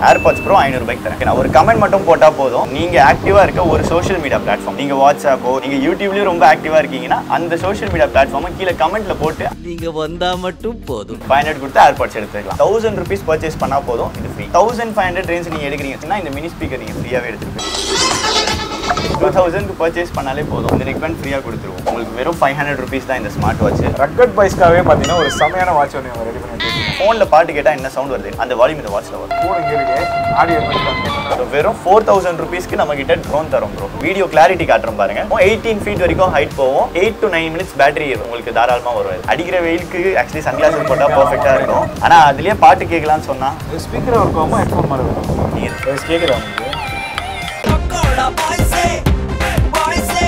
AirPods bro ஐநூறு ரூபாய்க்கு தரேன் நான் ஒரு கமெண்ட் மட்டும் போட்டா போதும் நீங்க ஆக்டிவா இருக்க ஒரு சோஷியல் மீடியா பிளாட்ஃபார்ம் நீங்க வாட்ஸ்அப்போ நீங்க யூடியூப்லயும் ரொம்ப ஆக்டிவா இருக்கீங்கன்னா அந்த சோஷியல் மீடியா பிளாட்ஃபார்மை கீழே கமெண்ட்ல போட்டு நீங்க வந்தா மட்டும் போதும் ஃபைவ் ஹண்ட்ரட் கொடுத்து ஏர்பாட்ஸ் எடுத்துக்கலாம் தௌசண்ட் ருபீஸ் பர்ச்சேஸ் பண்ணா போதும் இது three thousand five hundred range நீங்க எடுக்கிறீங்கன்னா இந்த மினி ஸ்பீக்கர் நீங்க ஃப்ரீயாவே எடுத்துருப்பீங்க டூ தௌசண்ட்க்கு பர்ச்சேஸ் பண்ணாலே போதும் இந்த நெக் ஃப்ரீயாக கொடுத்துருவோம் உங்களுக்கு வெறும் ஃபைவ் ஹண்ட்ரட் ருபீஸ் தான் இந்த ஸ்மார்ட் வாட்ச் ரக்கட் பாய்ஸ்க்காகவே பார்த்தீங்கன்னா ஒரு செமையான வாட்ச் ஒன்று ரெடி பண்ணி வச்சிருக்கோம் ஃபோனில் பாட்டு கேட்டால் என்ன சவுண்ட் வருது அந்த வால்யூம் இந்த வாட்ச்ல வரும் ஃபோன் இங்கே இருக்கு ஆடியோ பண்ணி So, வெறும் ஃபோர் தௌசண்ட் ருபீஸ்க்கு நம்ம கிட்ட ட்ரோன் தரோம் ப்ரோ வீடியோ கிளாரிட்டி காட்டுறோம் பாருங்க எயிட்டீன் ஃபீட் வரைக்கும் ஹைட் போவோம் eight to nine minutes battery உங்களுக்கு தாராளமாக வரும் இது. அடிக்கிற வெயிலுக்கு ஆக்சுவலி சன்கிளாஸ் போட்டால் பர்ஃபெக்டாக இருக்கும் ஆனால் அதுலேயே பாட்டு கேட்கலாம்னு சொன்னால் ஸ்பீக்கர் ஒர்க் ஆகும் ஹெட்ஃபோன் மாதிரி இருக்கும் நீங்கள் கேட்குறா உங்களுக்கு பக்கோடா பாய்ஸே பாய்ஸே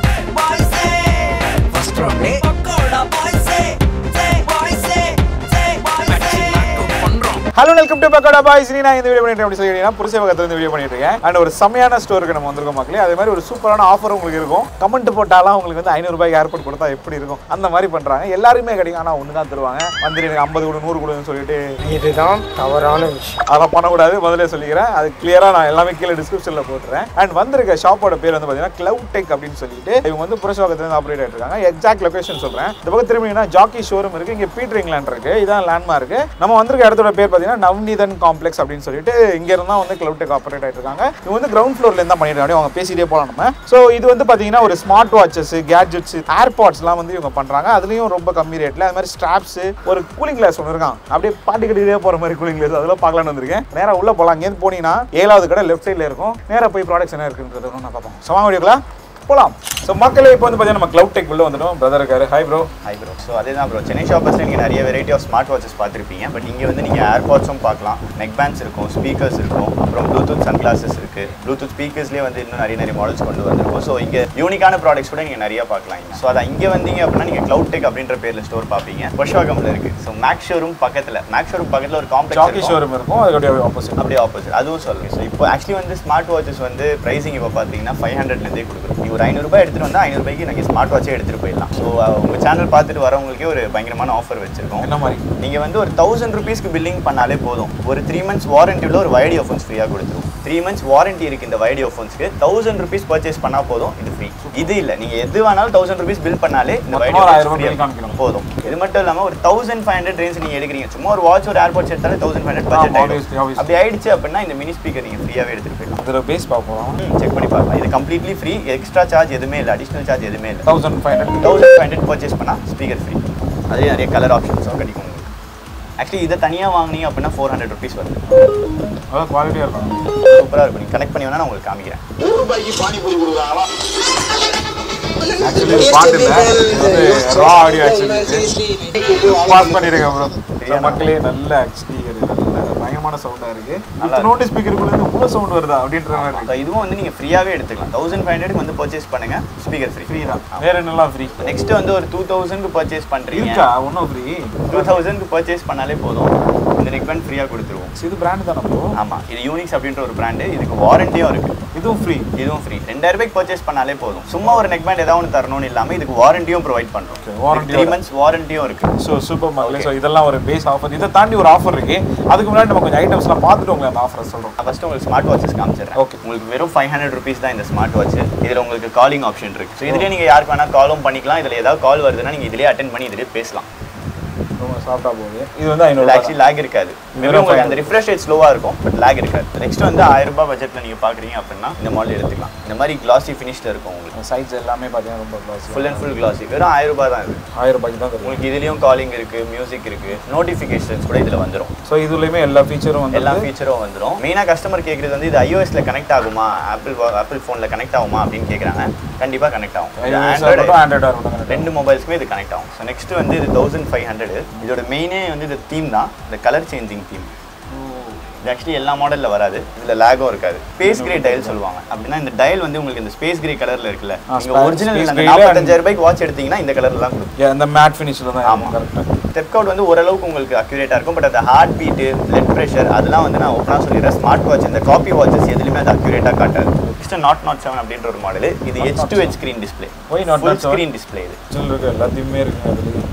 பாய்ஸே ஃபர்ஸ்ட் ரவுண்டே பக்கோடா பாய்ஸே சே பாய்ஸே சே பாய்ஸே பண்றோம் hello welcome to Pakoda Boys நீ நான் இந்த வீடியோ பண்ணிட்டு அப்படி சொல்லி புருஷ பக்கத்துல இருந்து வீடியோ பண்ணிட்டு இருக்கேன் அண்ட் ஒரு செமையான ஸ்டோருக்கு நம்ம வந்திருக்கோம் மக்களே அதே மாதிரி ஒரு சூப்பரான ஆஃபர் உங்களுக்கு இருக்கும் கமெண்ட் போட்டாலும் உங்களுக்கு வந்து ஐநூறு ரூபாய்க்கு ஏர்போர்ட் கொடுத்தா எப்படி இருக்கும் அந்த மாதிரி பண்றாங்க எல்லாருமே கிடைக்கும் ஆனா ஒன்று தான் தருவாங்க வந்து எனக்கு ஐம்பது கொடு நூறு கொடுன்னு சொல்லிட்டு இதுதான் தவறான விஷயம் அதெல்லாம் பண்ணக்கூடாது முதல்ல சொல்லிக்கிறேன் அது கிளியரா நான் எல்லாமே கீழே டிஸ்கிரிப்ஷன்ல போட்டுறேன் அண்ட் வந்திருக்க ஷாப்போட பேர் வந்து பாத்தீங்கன்னா கிளவுட் டெக் அப்படின்னு சொல்லிட்டு இவங்க வந்து புரசவாக்கத்துல இருந்து ஆப்ரேட் ஆயிட்டு இருக்காங்க எக்ஸாக்ட் லொகேஷன் சொல்றேன் இந்த பக்கம் திரும்பிங்கன்னா ஜாக்கி ஷோரூம் இருக்கு இங்க பீட்டர் இங்கிலாண்ட் இருக்கு இதான் லேண்ட்மார்க் நம்ம வந்திருக்க இடத்தோட பேர் பாத்தீங்கன்னா நவ்நீதன் காம்ப்ளெக்ஸ் அப்படின்னு சொல்லிட்டு இங்க இருந்தா வந்து கிளவுட் டெக் ஆப்ரேட் ஆயிட்டு இருக்காங்க இவங்க வந்து கிரவுண்ட் ஃப்ளோர்ல இருந்தா பண்ணிட்டு இருக்காங்க அவங்க பேசிட்டே போலாம் நம்ம ஸோ இது வந்து பாத்தீங்கன்னா ஒரு ஸ்மார்ட் வாட்சஸ் கேட்ஜெட்ஸ் ஏர்பாட்ஸ்லாம் வந்து இவங்க பண்றாங்க அதுலயும் ரொம்ப கம்மி ரேட்ல அது மாதிரி ஸ்ட்ராப்ஸ் ஒரு கூலிங் கிளாஸ் ஒன்று இருக்கான் அப்படியே பாட்டு கட்டிட்டே போற மாதிரி கூலிங் கிளாஸ் அதெல்லாம் பார்க்கலாம்னு வந்திருக்கேன் நேரா உள்ள போலாம் இங்கேருந்து போனீங்கன்னா ஏழாவது கடை லெஃப்ட் சைடில் இருக்கும் நேரா போய் ப்ராடக்ட்ஸ் என்ன இருக்குன்றது நான் பார்ப்போம் சமா வீடியோங்களா போலாம் ஸோ மக்களே இப்போ வந்து பார்த்தீங்கன்னா நம்ம கிளவுட் டெக் உள்ள வந்துட்டோம் பிரதர் இருக்காரு hi bro hi bro so அதே தான் ப்ரோ சென்னை ஷாப்பர்ஸில் நீங்கள் நிறைய வெரைட்டி ஆஃப் ஸ்மார்ட் வாட்சஸ் பார்த்துருப்பீங்க பட் இங்கே வந்து நீங்கள் ஏர்பாட்ஸும் பார்க்கலாம் நெக் பேண்ட்ஸ் இருக்கும் ஸ்பீக்கர்ஸ் இருக்கும் அப்புறம் ப்ளூடூத் சன் கிளாஸஸ் இருக்குது ப்ளூடூத் ஸ்பீக்கர்ஸ்லேயே வந்து இன்னும் நிறைய நிறைய மாடல்ஸ் கொண்டு வந்திருக்கும் ஸோ இங்கே யூனிக்கான ப்ராடக்ட்ஸ் கூட நீங்கள் நிறைய பார்க்கலாம் ஸோ அதை இங்கே வந்தீங்க அப்படின்னா நீங்கள் க்ளவுட் டெக் அப்படின்ற பேரில் ஸ்டோர் பார்ப்பீங்க பொஷ்வாகமில் இருக்குது ஸோ மேக் ஷோரூம் பக்கத்தில் மேக் ஷோரூம் பக்கத்தில் ஒரு ஜாக்கி காம்ப்ளெக்ஸ் ஷோரூம் இருக்கும் அதுக்கு அப்படியே ஆப்போசிட் அப்படியே ஆப்போசிட் அதுவும் சொல்லுங்க ஸோ இப்போ ஆக்சுவலி வந்து ஸ்மார்ட் வாட்சஸ் வந்து ப்ரைசிங் இப்போ பார்த்தீங்கன்னா ஃபைவ் ஹண்ட்ரட்லேருந்தே கொடுக்குறோம் நீ ஒரு ஐநூறுரூபா எடுத்துகிட்டு வந்தால் ஐநூறுபாய்க்கு நாங்கள் ஸ்மார்ட் வாட்சே எடுத்துகிட்டு போயிடலாம் ஸோ உங்கள் சேனல் பார்த்துட்டு வரவங்களுக்கே ஒரு பயங்கரமான ஆஃபர் வச்சிருக்கோம் என்ன மாதிரி நீங்கள் வந்து ஒரு தௌசண்ட் ருபீஸ்க்கு பில்லிங் பண்ணாலே போதும் ஒரு த்ரீ மந்த்ஸ் வாரண்டியில் ஒரு வைடி ஃபோன்ஸ் ஃப்ரீயாக கொடுத்துருவோம் த்ரீ மந்த்ஸ் வாரண்டி இருக்கு இந்த வைடி ஃபோன்ஸ்க்கு தௌசண்ட் ருபீஸ் பர்ச்சேஸ் பண்ணால் போதும் இது ஃப்ரீ இது இல்லை நீங்கள் எது வேணாலும் தௌசண்ட் ருபீஸ் பில் பண்ணாலே இந்த மொத்தமா ஒரு ஆயிரம் ரூபாய் வைடி bill காமிக்கணும். போதும் இது மட்டும் இல்லாமல் ஒரு தௌசண்ட் ஃபைவ் ஹண்ட்ரட் ரேஞ்ச் நீங்கள் எடுக்கிறீங்க சும்மா ஒரு வாட்ச் ஒரு ஏர்பாட்ஸ் எடுத்தாலே தௌசண்ட் ஃபைவ் ஹண்ட்ரட் பட்ஜெட் ஆமா, ஆகிடும் obviously, obviously. அப்படி ஆயிடுச்சு அப்படின்னா இந்த மினி ஸ்பீக்கர் நீங்கள் ஃப்ரீயாகவே எடுத்துகிட்டு போயிடலாம் அதில் பேஸ் பார்ப்போம் செக் பண்ணி பார்க்கலாம் இது கம்ப்ளீட்லி ஃப்ரீ எக்ஸ்ட்ரா சார்ஜ் எதுவுமே இல்லை அடிஷ்னல் சார்ஜ் எதுவுமே இல்லை thousand five hundred thousand five hundred purchase பண்ணால் ஸ்பீக்கர் ஃப்ரீ அதுலேயே நிறைய கலர் ஆப்ஷன்ஸும் கிடைக்கும் உங்களுக்கு ஆக்சுவலி இதை தனியாக வாங்குனீங்க அப்படின்னா ஃபோர் ஹண்ட்ரட் ருபீஸ் வருது அதாவது குவாலிட்டியாக இருக்கும் சூப்பராக இருக்கும் நீங்கள் கனெக்ட் பண்ணி வேணா நான் உங்களுக்கு காமிக்கிறேன் ஆக்சுவலி பாட்டு இல்லை இது வந்து ரா ஆடியோ ஆக்சுவலி பாஸ் பண்ணிடுங்க ப்ரோ மக்களே நல்ல ஸ்பீக்கர் நல்ல பயங்கரமான சவுண்டாக இருக்கு நல்லா நோட்டு ஸ்பீக்கருக்குள்ள இருந்து இவ்வளோ சவுண்ட் வருதா அப்படின்ற மாதிரி இருக்கு So, இதுவும் வந்து நீங்கள் ஃப்ரீயாகவே எடுத்துக்கலாம் தௌசண்ட் ஃபைவ் ஹண்ட்ரட் வந்து பர்ச்சேஸ் பண்ணுங்க ஸ்பீக்கர் ஃப்ரீ ஃப்ரீ தான் வேற என்னெல்லாம் ஃப்ரீ நெக்ஸ்ட் வந்து ஒரு டூ தௌசண்ட்க்கு பர்ச்சேஸ் பண்ணுறீங்க இருக்கா ஒன்றும் ஃப்ரீ டூ தௌசண்ட்க்கு பர்ச்சேஸ் பண்ணாலே போதும் இந்த நெக் பேண்ட் ஃப்ரீயாக கொடுத்துருவோம் இது பிராண்ட் தானே ப்ரோ ஆமாம் இது யூனிக்ஸ் அப்படின்ற ஒரு பிராண்டு இதுக்கு வாரண்டியும் இருக்குது இதுவும் ஃப்ரீ இதுவும் ஃப்ரீ ரெண்டாயிரம் ரூபாய்க்கு பர்ச்சேஸ் பண்ணாலே போதும் சும்மா ஒரு நெக் பேண்ட் ஏதாவது ஒன்று தரணும்னு இல்லாமல் இதுக்கு வாரண்டியும் ப்ரொவைட் Okay, பண்ணுறோம் warranty த்ரீ யோட. மந்த்ஸ் வாரண்டியும் இருக்குது ஸோ சூப்பர் மக்களே ஸோ இதெல்லாம் ஒரு பேஸ் ஆஃபர் இதை தாண்டி ஒரு ஆஃபர் இருக்கு அதுக்கு முன்னாடி நம்ம கொஞ்சம் ஐட்டம்ஸ்லாம் பார்த்துட்டு உங்களுக்கு அந்த ஆஃபரை சொல்கிறோம் நான் ஃபர்ஸ்ட் உங்களுக்கு ஸ்மார்ட் வாட்சஸ் காமிச்சிடுறேன் Okay. உங்களுக்கு வெறும் ஃபைவ் ஹண்ட்ரட் ருபீஸ் தான் இந்த ஸ்மார்ட் வாட்ச் இதில் உங்களுக்கு காலிங் ஆப்ஷன் இருக்கு ஸோ இதுலேயே நீங்கள் யாருக்கு வேணால் காலும் பண்ணிக்கலாம் இதில் ஏதாவது கால் வருதுன்னா நீங்கள் இதிலே அட்டன் பண்ணி இதிலே பேசலாம் ரொம்ப சாஃப்டாக போகுது இது வந்து ஐநூறு இதில் ஆக்சுவலி லேக் இருக்காது மேபி வெறும் உங்களுக்கு 500. அந்த ரிஃப்ரெஷ் ரேட் ஸ்லோவாக இருக்கும் பட் லேக் இருக்காது நெக்ஸ்ட் வந்து ஆயிரம் ரூபாய் பட்ஜெட்டில் நீங்கள் பார்க்குறீங்க அப்படின்னா இந்த மாடல் எடுத்துக்கலாம் இந்த மாதிரி கிளாசி ஃபினிஷில் இருக்கும் உங்களுக்கு சைஸ் எல்லாமே பார்த்தீங்கன்னா ரொம்ப classy. Full and full classy வெறும் ஆயிரம் ரூபாய் தான் இது ஆயிரம் ரூபாய்க்கு தான் தருவோம் உங்களுக்கு இதுலேயும் காலிங் இருக்குது மியூசிக் இருக்குது நோட்டிஃபிகேஷன்ஸ் கூட இதில் வந்துடும் ஸோ இதுலேயுமே எல்லா ஃபீச்சரும் வந்து எல்லா ஃபீச்சரும் வந்துடும் மெயினாக கஸ்டமர் கேட்குறது வந்து இது iOS-ல கனெக்ட் ஆகுமா ஆப்பிள் ஆப்பிள் ஃபோனில் கனெக்ட் ஆகுமா அப்படின்னு கேட்குறாங்க கண்டிப்பாக கனெக்ட் ஆகும் இது ஆண்ட்ராய்டு Android- ஆண்ட்ராய்டாக இருக்கட்டும் ரெண்டு மொபைல்ஸ்க்குமே இது கனெக்ட் ஆகும் ஸோ நெக்ஸ்ட் வந்து இது தௌசண்ட் ஃபைவ் ஹண்ட்ரட் இதோட மெயினே வந்து இது தீம் தான் இந்த கலர் சேஞ்சிங் தீம் இது ஆக்சுவலி எல்லா மாடலில் வராது இதில் லேகும் இருக்காது ஸ்பேஸ் கிரே டயல் சொல்லுவாங்க அப்படின்னா இந்த டயல் வந்து உங்களுக்கு இந்த ஸ்பேஸ் கிரே கலரில் இருக்குல்ல ஆ, நீங்கள் space ஒரிஜினல் grey அந்த ல நாற்பத்தஞ்சாயிரம் ரூபாய்க்கு வாட்ச் எடுத்தீங்கன்னா இந்த கலர்ல தான் கொடுக்கும் Yeah, இந்த மேட் ஃபினிஷில் தான் ஆமா. கரெக்டாக ஸ்டெப் கவுட் வந்து ஓரளவுக்கு உங்களுக்கு அக்யூரேட்டாக இருக்கும் பட் அந்த ஹார்ட் பீட்டு பிளட் ப்ரெஷர் அதெல்லாம் வந்து நான் ஓப்பனாக சொல்லிடுறேன் ஸ்மார்ட் வாட்ச் இந்த காப்பி வாட்சஸ் எதுலையுமே அது அக்யூரேட்டாக காட்டாது நெக்ஸ்ட் நாட் நாட் செவன் அப்படின்ற ஒரு மாடல் இது Not edge Not to edge screen display Why not full Not seven? Screen display இது இருக்கு எல்லாத்தையுமே இருக்குங்க அதுலேயே உங்களுக்கு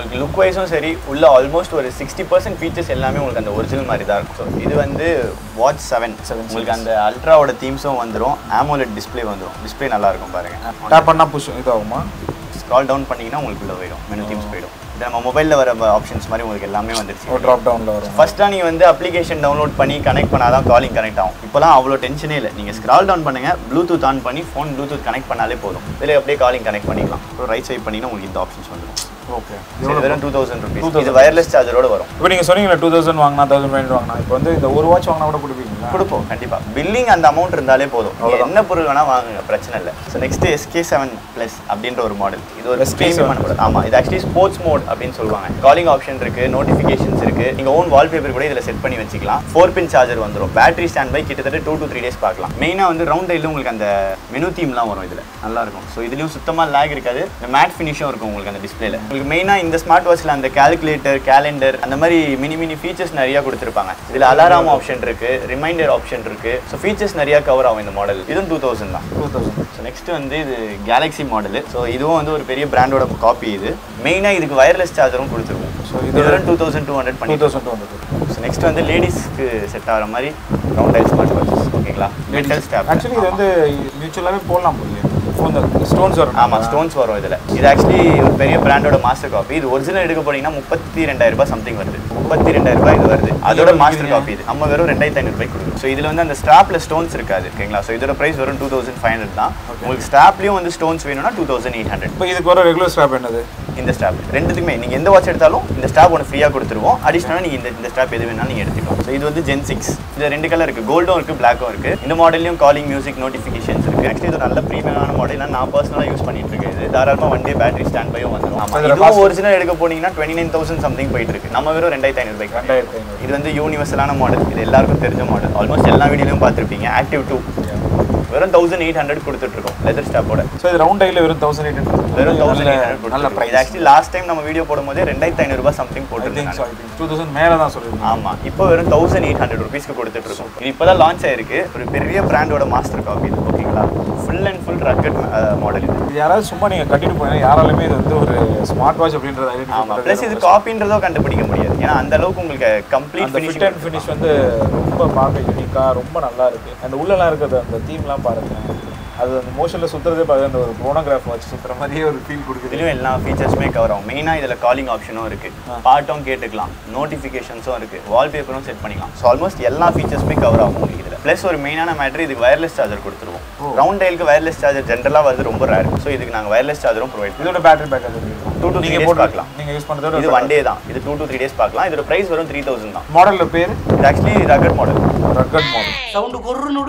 உங்களுக்கு லுக் வைஸும் சரி உள்ள ஆல்மோஸ்ட் ஒரு சிக்ஸ்டி பர்சன்ட் ஃபீச்சர்ஸ் எல்லாமே உங்களுக்கு அந்த ஒரிஜினல் மாதிரி தான் இருக்கும் ஸோ இது வந்து வாட்ச் செவன் உங்களுக்கு அந்த அல்ட்ராவோட தீம்ஸும் வந்துடும் ஆமோலெட் டிஸ்ப்ளே வந்துடும் டிஸ்ப்ளே நல்லா இருக்கும் பாருங்க டேப் பண்ணால் புஷ் இதாகுமா ஸ்க்ரால் டவுன் பண்ணீங்கன்னா உங்களுக்கு உள்ள போயிடும் மெனு தீம்ஸ் போயிடும் இது நம்ம மொபைலில் வர ஆப்ஷன்ஸ் மாதிரி உங்களுக்கு எல்லாமே ஒரு வந்துருச்சு ட்ராப் டவுனில் வரும் ஃபர்ஸ்ட்டாக நீங்கள் வந்து அப்ளிகேஷன் டவுன்லோட் பண்ணி கனெக்ட் பண்ணாதான் காலிங் கனெக்ட் ஆகும் இப்போலாம் அவ்வளோ டென்ஷனே இல்லை நீங்கள் ஸ்க்ரால் டவுன் பண்ணுங்க ப்ளூடூத் ஆன் பண்ணி ஃபோன் ப்ளூடூத் கனெக்ட் பண்ணாலே போதும் இதில் அப்படியே காலிங் கனெக்ட் பண்ணிக்கலாம் அப்புறம் ரைட் சைட் பண்ணிங்கன்னா உங்களுக்கு இந்த ஆப்ஷன்ஸ் வந்துடும் ஓகே இது வெறும் டூ தௌசண்ட் ருபீஸ் 2000 இது வயர்லெஸ் சார்ஜரோட வரும் இப்போ நீங்கள் சொன்னீங்களா டூ தௌசண்ட் வாங்கினா தௌசண்ட் ஃபைவ் வாங்கினா இப்போ வந்து இந்த ஒரு வாட்ச் வாங்கினா கூட கொடுப்பீங்களா கொடுப்போம் கண்டிப்பா பில்லிங் அந்த அமௌண்ட் இருந்தாலே போதும் நீங்க என்ன பொருள் வேணா வாங்குங்க பிரச்சனை இல்லை so next SK seven plus அப்படின்ற ஒரு மாடல் இது ஒரு SK7 பிரீமியமான மாடல் ஆமா இது ஆக்சுவலி ஸ்போர்ட்ஸ் மோட் அப்படின்னு சொல்லுவாங்க காலிங் ஆப்ஷன் இருக்கு நோட்டிஃபிகேஷன்ஸ் இருக்கு நீங்க ஓன் வால்பேப்பர் கூட இதுல செட் பண்ணி வச்சுக்கலாம் ஃபோர் பின் சார்ஜர் வந்துரும் பேட்டரி ஸ்டாண்ட் பை கிட்டத்தட்ட டூ டு த்ரீ டேஸ் பார்க்கலாம் மெயினா வந்து ரவுண்ட் டைல உங்களுக்கு அந்த மெனு தீம்லாம் வரும் இதுல நல்லா இருக்கும் ஸோ இதுலயும் சுத்தமா லேக் இருக்காது இந்த மேட் ஃபினிஷும் இருக்கும் உங்களுக்கு அந்த டிஸ்பிளேல உங்களுக்கு மெயினா இந்த ஸ்மார்ட் வாட்ச்ல அந்த கால்குலேட்டர் கேலண்டர் அந்த மாதிரி மினி மினி ஃபீச்சர்ஸ் நிறைய கொடுத்துருப்பாங்க இதுல அலாரம் ஆப்ஷன் இருக்கு ரிமைண்டர் ஆப்ஷன் இருக்கு ஸோ ஃபீச்சர்ஸ் நிறைய கவர் ஆகும் இந்த மாடல் இதுவும் டூ தௌசண்ட் தான் டூ தௌசண்ட் ஸோ நெக்ஸ்ட் வந்து இது கேலக்ஸி மாடல் ஸோ இதுவும் வந்து ஒரு பெரிய பிராண்டோட காப்பி இது மெயினாக இதுக்கு வயர்லெஸ் சார்ஜரும் கொடுத்துருவோம் So ஸோ இது- இது two thousand two hundred two பண்ணி thousand two hundred so next வந்து லேடிஸ்க்கு செட் ஆகிற மாதிரி ரவுண்ட் டைல் ஸ்மார்ட் வாட்சஸ் ஓகேங்களா மெட்டல் ஸ்டாப் ஆக்சுவலி இது வந்து மியூச்சுவலாகவே போடலாம் போகுது ஃபோன் ஸ்டோன்ஸ் வரும் ஆமாம் ஸ்டோன்ஸ் வரும் இதில் இது ஆக்சுவலி ஒரு பெரிய பிராண்டோட மாஸ்டர் காப்பி இது ஒரிஜினல் எடுக்க போனீங்கன்னா முப்பத்தி ரெண்டாயிரம் ரூபாய் சம்திங் வருது முப்பத்தி ரெண்டாயிரம் ரூபாய் இது வருது அதோட மாஸ்டர் காப்பி இது நம்ம வெறும் ரெண்டாயிரத்தி ஐநூறு ரூபாய் கொடுக்கும் ஸோ இதில் வந்து அந்த ஸ்ட்ராப்ல ஸ்டோன்ஸ் இருக்காது ஓகேங்களா ஸோ இதோட பிரைஸ் வெறும் டூ தௌசண்ட் ஃபைவ் ஹண்ட்ரட் தான் உங்களுக்கு ஸ்ட்ராப்லையும் வந்து ஸ்டோன்ஸ் வேணும்னா டூ தௌசண்ட் எயிட் ஹண்ட்ரட் இப்போ இதுக்கு வர ரெகுலர் ஸ்டாப் என்னது இந்த ஸ்டாப் ரெண்டுத்துக்குமே நீங்கள் எந்த வாட்ச் எடுத்தாலும் இந்த ஸ்டாப் ஒன்று ஃப்ரீயாக கொடுத்துருவோம் அடிஷ்னலாக நீங்கள் இந்த இந்த ஸ்டாப் எது வேணாலும் நீங்கள் எடுத்துக்கலாம் ஸோ இது வந்து ஜென் சிக்ஸ் இது ரெண்டு கலர் இருக்குது கோல்டும் இருக்குது பிளாக்கும் இருக்குது இந்த மாடல்லையும் காலிங் மியூசிக் நோட்டிஃபிகேஷன்ஸ் இருக்குது ஆக்சுவலி இது ஒரு நல்ல ப்ரீமியமான மாடல் நான் பர்சனலாக யூஸ் பண்ணிட்டு இருக்கேன் இது தாராளமாக ஒன் டே பேட்டரி ஸ்டாண்ட் பையும் வந்துடும் ஆமாம் இதுல இதுவும் fast- ஒரிஜினல் எடுக்க போனீங்கன்னா டுவெண்ட்டி நைன் தௌசண்ட் சம்திங் போயிட்டு இருக்கு நம்ம வெறும் ரெண்டாயிரத்தி ஐநூறு பைக் ரெண்டாயிரத்தி ஐநூறு இது வந்து யூனிவர்சலான மாடல் இது எல்லாருக்கும் தெரிஞ்ச மாடல் ஆல்மோஸ்ட் எல்லா வீடியோலையும் பார்த்துருப்பீங்க ஆக்டிவ் டூ வெறும் தௌசண்ட் எயிட் ஹண்ட்ரட் கொடுத்துட்ருக்கோம் லெதர் ஸ்டாப்போட ஸோ இது ரவுண்ட் டைல வெறும் தௌசண்ட் எயிட் வெறும் தௌசண்ட் நல்ல எயிட் நல்ல hundred price actually last time நம்ம வீடியோ போடும்போது ரெண்டாயிரத்தி ஐநூறுபா சம்திங் ஐ திங்க் ஸோ போட்டுருந்தாங்க ஐ திங்க் டூ தௌசண்ட் மேலே தான் சொல்லியிருக்கேன் ஆமா இப்போ வெறும் தௌசண்ட் எயிட் ஹண்ட்ரட் ருபீஸ்க்கு கொடுத்துட்டு இருக்கோம் இது இப்போதான் லான்ச் ஆயிருக்கு ஒரு பெரிய பிராண்டோட மாஸ்டர் காப்பி இது ஓகேங்களா full and full rugged model இது இது யாராவது சும்மா நீங்கள் கட்டிட்டு போனீங்க யாராலுமே இது வந்து ஒரு ஸ்மார்ட் வாட்ச் அப்படின்றது ஆமா ஐடென்டிஃபை ப்ளஸ் இது காப்பின்றதோ கண்டுபிடிக்க முடியாது ஏன்னா அந்த அளவுக்கு உங்களுக்கு கம்ப்ளீட் அந்த ஃபிட் அண்ட் ஃபினிஷ் வந்து ரொம்ப பார்க்க யூனிக்காக ரொம்ப நல்லா இருக்கு அண்ட் உள்ளலாம் இருக்கிறது அந்த தீம்லாம் பாருங்க அது அந்த மோஷனில் சுற்றுறதே பாருங்க அந்த ஒரு ஃபோனோகிராஃப் வச்சு சுற்றுற மாதிரியே ஒரு ஃபீல் கொடுக்குது இதுலயும் எல்லா ஃபீச்சர்ஸுமே கவர் ஆகும் மெயினா இதுல காலிங் ஆப்ஷனும் இருக்கு பாட்டும் கேட்டுக்கலாம் நோட்டிஃபிகேஷன்ஸும் இருக்கு வால்பேப்பரும் செட் பண்ணிக்கலாம் ஸோ ஆல்மோஸ்ட் எல்லா ஃபீச்சர்ஸுமே கவர் ஆகும் உங்களுக்கு இதுல ப்ளஸ் ஒரு மெயினான மேட்ரு இதுக்கு வயர்லெஸ் சார்ஜர் கொடுத்துருவோம் ரவுண்ட் டைலுக்கு வயர்லெஸ் சார்ஜர் ஜென்ரலா வருது ரொம்ப ரேர் ஸோ இதுக்கு நாங்க வயர்லெஸ் சார்ஜரும் ப்ரொவைட் இதோட battery backup Two to three நீங்கள் days போட்டு பார்க்கலாம். நீங்கள் யூஸ் பண்ணுறதோட இது ஒன் டே தான் இது டூ டு த்ரீ டேஸ் பார்க்கலாம் இதோட பிரைஸ் வரும் த்ரீ தௌசண்ட் தான் மாடலில் பேர் இது actually rugged model rugged model sound கொர்ரு நோடு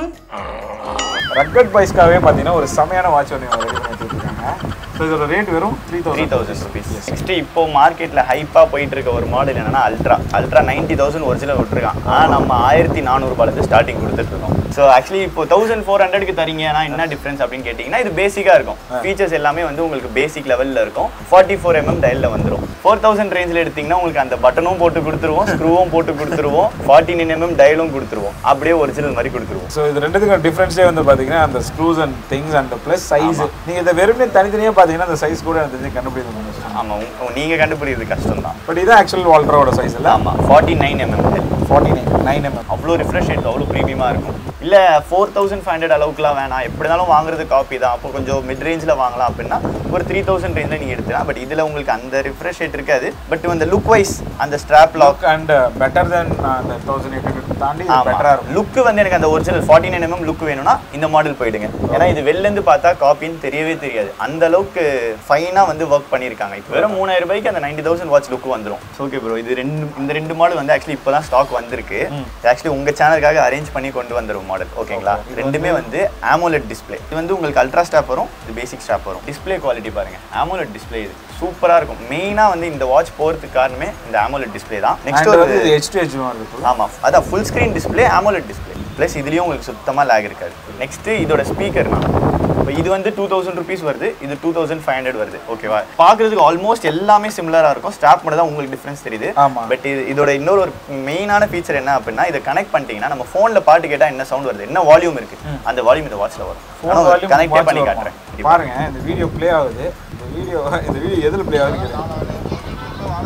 ரக்கட் பாய்ஸ்க்காகவே பார்த்தீங்கன்னா ஒரு செமையான வாட்ச் வந்து இவங்க ரெடி பண்ணி வச்சிருக்காங்க ஸோ இதோட ரேட் வெறும் three three thousand thousand rupees next இப்போ மார்க்கெட்ல ஹைப்பா போயிட்டு இருக்க ஒரு மாடல் என்னன்னா ultra ultra ninety thousand original விட்டுருக்கான் ஆனா நம்ம ஆயிரத்தி நானூறுபாலேருந்து ஸ்டார்டிங் கொடுத்துட்டு இருக்கோம் ஸோ ஆக்சுவலி இப்போ தௌசண்ட் ஃபோர் ஹண்ட்ரட்க்கு தரீங்கன்னா என்ன டிஃப்ரென்ஸ் அப்படின்னு கேட்டிங்கன்னா இது பேசிக்காக இருக்கும் ஃபீச்சர்ஸ் எல்லாமே வந்து உங்களுக்கு பேசிக் லெவலில் இருக்கும் ஃபார்ட்டி ஃபோர் எம்எம் டயலில் வந்துடும் ஃபோர் தௌசண்ட் ரேஞ்சில் எடுத்தீங்கன்னா உங்களுக்கு அந்த பட்டனும் போட்டு கொடுத்துருவோம் ஸ்க்ரூவும் போட்டு கொடுத்துருவோம் ஃபார்ட்டி நைன் எம்எம் டயலும் கொடுத்துருவோம் அப்படியே ஒரிஜினல் மாதிரி கொடுத்துருவோம் ஸோ இது ரெண்டுத்துக்கும் டிஃப்ரென்ஸே வந்து பார்த்தீங்கன்னா அந்த screws and things and plus size நீங்கள் இதை வெறுமனே தனித்தனியாக பார்த்தீங்கன்னா அந்த சைஸ் கூட எனக்கு தெரிஞ்சு கண்டுபிடிக்க முடியும் ஆமாம் நீங்கள் கண்டுபிடிக்கிறது கஷ்டம் தான் பட் இது ஆக்சுவல் வால்ட்ரோட சைஸ் இல்லை ஆமாம் forty nine mm dial forty nine nine mm அவ்வளோ ரிஃப்ரெஷ் ரேட் அவ்வளோ ப்ரீமியமாக இருக்கும் இல்லை ஃபோர் தௌசண்ட் ஃபைவ் ஹண்ட்ரட் அளவுக்குலாம் வேணாம் எப்படி இருந்தாலும் வாங்குறது காப்பி தான் அப்போ கொஞ்சம் மிட் ரேஞ்சில் வாங்கலாம் அப்படின்னா ஒரு த்ரீ தௌசண்ட் ரேஞ்சில் நீங்கள் எடுத்துக்கலாம் பட் இதில் உங்களுக்கு அந்த ரிஃப்ரெஷ் ரேட் இருக்காது பட் அந்த லுக் வைஸ் அந்த strap lock look and better then அந்த தௌசண்ட் எயிட் ஹண்ட்ரட் தாண்டி பெட்டராக ஆமாம் இருக்கும் லுக்கு வந்து எனக்கு அந்த original forty nine mm look வேணும்னா இந்த மாடல் போயிடுங்க ஏன்னா இது வெளிலேருந்து பார்த்தா காப்பின்னு தெரியவே தெரியாது அந்த அளவுக்கு ஃபைனாக வந்து ஒர்க் பண்ணியிருக்காங்க இப்போ வெறும் மூணாயிரம் ரூபாய்க்கு அந்த நைன்டி தௌசண்ட் வாட்ச் லுக் வந்துடும் ஓகே ப்ரோ இது ரெண்டு இந்த ரெண்டு மாடல் வந்து ஆக்சுவலி இப்போ தான் ஸ்டாக் வந்திருக்கு ஆக்சுவலி உங்கள் சேனலுக்காக அரேஞ்ச் பண்ணி கொண்டு வந்துடும் மாடல் ஓகேங்களா ரெண்டுமே வந்து ஆமோலெட் டிஸ்ப்ளே இது வந்து உங்களுக்கு அல்ட்ரா ஸ்டாப் வரும் இது பேசிக் ஸ்டாப் வரும் டிஸ்ப்ளே குவாலிட்டி பாருங்க ஆமோலெட் டிஸ்ப்ளே இது சூப்பராக இருக்கும் மெயினாக வந்து இந்த வாட்ச் போகிறதுக்கு காரணமே இந்த ஆமோலெட் டிஸ்ப்ளே தான் நெக்ஸ்ட் அண்ட் ஒரு வந்து ஹெச் டு ஹெச் இருக்கு ஆமாம் அதான் full screen display AMOLED display plus இதுலேயும் உங்களுக்கு சுத்தமாக லேக் இருக்காது நெக்ஸ்ட்டு இதோட ஸ்பீக்கர் தான் இப்போ இது வந்து டூ தௌசண்ட் ருபீஸ் வருது இது டூ தௌசண்ட் ஃபைவ் ஹண்ட்ரட் வருது ஓகேவா பார்க்குறதுக்கு ஆல்மோஸ்ட் எல்லாமே சிமிலராக இருக்கும் ஸ்டாப் மட்டும் தான் உங்களுக்கு டிஃப்ரென்ஸ் தெரியுது ஆமா. பட் இது இதோட இன்னொரு ஒரு மெயினான ஃபீச்சர் என்ன அப்படின்னா இதை கனெக்ட் பண்ணிட்டீங்கன்னா நம்ம ஃபோனில் பாட்டு கேட்டால் என்ன சவுண்ட் வருது என்ன வால்யூம் இருக்கு அந்த வால்யூம் இந்த வாட்சில் வரும் ஃபோன் வால்யூம் கனெக்டே பண்ணி காட்டுறேன் பாருங்க இந்த வீடியோ ப்ளே ஆகுது இந்த வீடியோ இந்த வீடியோ எதில் ப்ளே ஆகுதுன்னு கேளுங்க